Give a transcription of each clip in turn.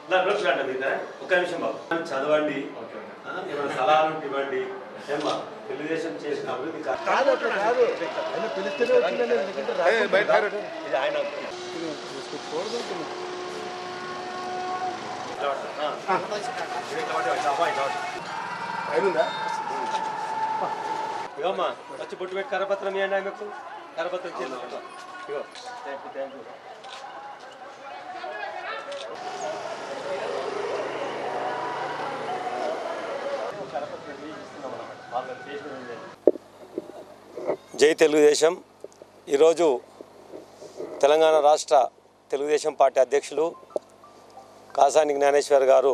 నా బ్రష్ అంట మీద ఒక్క నిమిషం బాబు చదవండి ఆ, ఏమైనా సలహాలు ఉంటే ఇవ్వండి ఏమ్మా తెలుగుదేశం చేసిన అభివృద్ధి కా- కాదు అట్లా కాదు ఆయన పిలిస్తేనే వచ్చిందని ఎందుకంటే రాకుండా ఇది ఆయన అయినుందా ఇగోమ్మా వచ్చి బొట్టు పెట్టి కరపత్రం ఇవ్వండి ఆమెకు కరపత్రం చేసి ఇగో థ్యాంక్ యూ థ్యాంక్ యూ జై తెలుగుదేశం ఈరోజు తెలంగాణ రాష్ట్ర తెలుగుదేశం పార్టీ అధ్యక్షులు కాసాని జ్ఞానేశ్వర్ గారు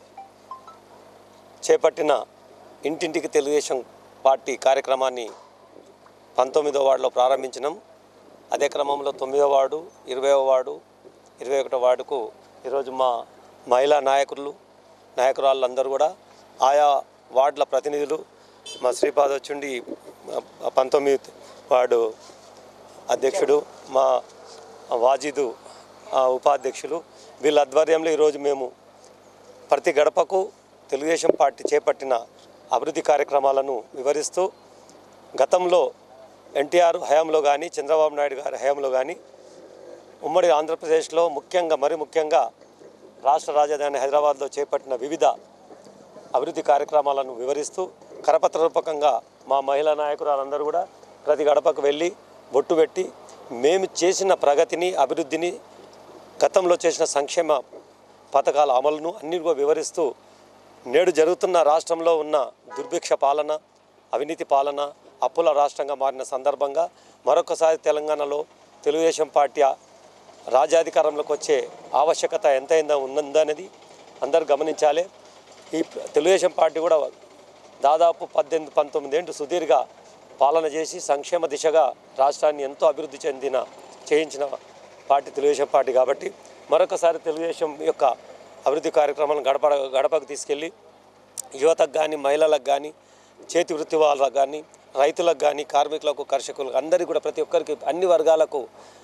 చేపట్టిన ఇంటింటికి తెలుగుదేశం పార్టీ కార్యక్రమాన్ని పంతొమ్మిదో వార్డులో ప్రారంభించినాం అదే క్రమంలో తొమ్మిదో వార్డు ఇరవైవ వార్డు ఇరవై ఒకటో వార్డుకు ఈరోజు మా మహిళా నాయకులు నాయకురాళ్ళందరూ కూడా ఆయా వార్డుల ప్రతినిధులు మా శ్రీపాద్ వచ్చుండి మా పంతొమ్మిది వార్డు అధ్యక్షుడు మా వాజిదు ఆ, ఉపాధ్యక్షులు వీళ్ళ ఆధ్వర్యంలో ఈరోజు మేము ప్రతి గడపకు తెలుగుదేశం పార్టీ చేపట్టిన అభివృద్ధి కార్యక్రమాలను వివరిస్తూ గతంలో ఎన్టీఆర్ హయాంలో కానీ చంద్రబాబు నాయుడు గారి హయాంలో కానీ ఉమ్మడి ఆంధ్రప్రదేశ్లో ముఖ్యంగా మరి ముఖ్యంగా రాష్ట్ర రాజధాని హైదరాబాద్లో చేపట్టిన వివిధ అభివృద్ధి కార్యక్రమాలను వివరిస్తూ కరపత్ర రూపకంగా మా మహిళా నాయకురాలందరూ కూడా ప్రతి గడపకు వెళ్ళి బొట్టు పెట్టి మేము చేసిన ప్రగతిని అభివృద్ధిని గతంలో చేసిన సంక్షేమ పథకాల అమలును అన్ని కూడా వివరిస్తూ నేడు జరుగుతున్న రాష్ట్రంలో ఉన్న దుర్భిక్ష పాలన అవినీతి పాలన అప్పుల రాష్ట్రంగా మారిన సందర్భంగా మరొకసారి తెలంగాణలో తెలుగుదేశం పార్టీ రాజ్యాధికారంలోకి వచ్చే ఆవశ్యకత ఎంతైందా ఉన్నదనేది అందరూ గమనించాలి ఈ తెలుగుదేశం పార్టీ కూడా దాదాపు పద్దెనిమిది పంతొమ్మిది ఏంటి సుదీర్ఘ పాలన చేసి సంక్షేమ దిశగా రాష్ట్రాన్ని ఎంతో అభివృద్ధి చెందిన చేయించిన పార్టీ తెలుగుదేశం పార్టీ కాబట్టి మరొకసారి తెలుగుదేశం యొక్క అభివృద్ధి కార్యక్రమాలను గడప గడపకు తీసుకెళ్ళి యువతకు కానీ మహిళలకు కానీ చేతి వృత్తి వాళ్ళకు కానీ రైతులకు కానీ కార్మికులకు కర్షకులకు అందరికీ కూడా ప్రతి ఒక్కరికి అన్ని వర్గాలకు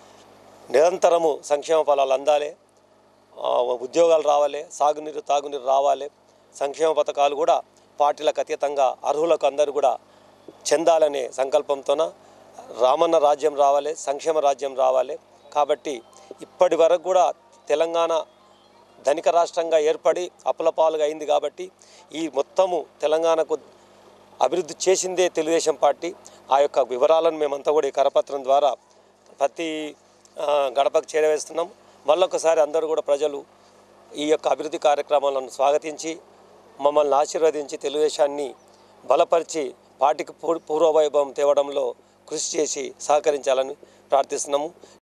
నిరంతరము సంక్షేమ ఫలాలు అందాలి ఆ, ఉద్యోగాలు రావాలి సాగునీరు తాగునీరు రావాలి సంక్షేమ పథకాలు కూడా పార్టీలకు అతీతంగా అర్హులకు అందరూ కూడా చెందాలనే సంకల్పంతోన రామన్న రాజ్యం రావాలి సంక్షేమ రాజ్యం రావాలి కాబట్టి ఇప్పటి వరకు కూడా తెలంగాణ ధనిక రాష్ట్రంగా ఏర్పడి అప్పుల పాలుగా అయింది కాబట్టి ఈ మొత్తము తెలంగాణకు అభివృద్ధి చేసిందే తెలుగుదేశం పార్టీ ఆ యొక్క వివరాలను మేమంతా కూడా ఈ కరపత్రం ద్వారా ప్రతి ఆ, గడపకు చేరవేస్తున్నాం మళ్ళొకసారి అందరూ కూడా ప్రజలు ఈ యొక్క అభివృద్ధి కార్యక్రమాలను స్వాగతించి మమ్మల్ని ఆశీర్వదించి తెలుగుదేశాన్ని బలపరిచి పార్టీకి పూ- పూర్వవైభవం తేవడంలో కృషి చేసి సహకరించాలని ప్రార్థిస్తున్నాము